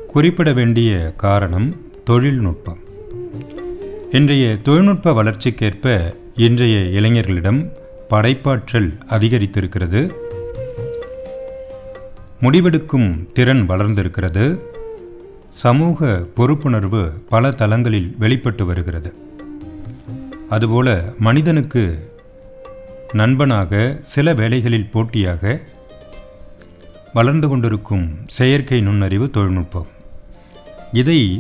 குறிப்பிட வேண்டிய காரணம் தொழில்நுட்பம் இன்றைய தொழில்நுட்ப வளர்ச்சிக்கேற்ப இன்றைய இளைஞர்களிடம் படைப்பாற்றல் அதிகரித்திருக்கிறது முடிவெடுக்கும் திறன் வளர்ந்திருக்கிறது சமூக பொறுப்புணர்வு பல தளங்களில் வெளிப்பட்டு வருகிறது அதுபோல மனிதனுக்கு நண்பனாக சில வேளைகளில் போட்டியாக வளர்ந்து கொண்டிருக்கும் செயற்கை நுண்ணறிவு தொழில்நுட்பம் இதை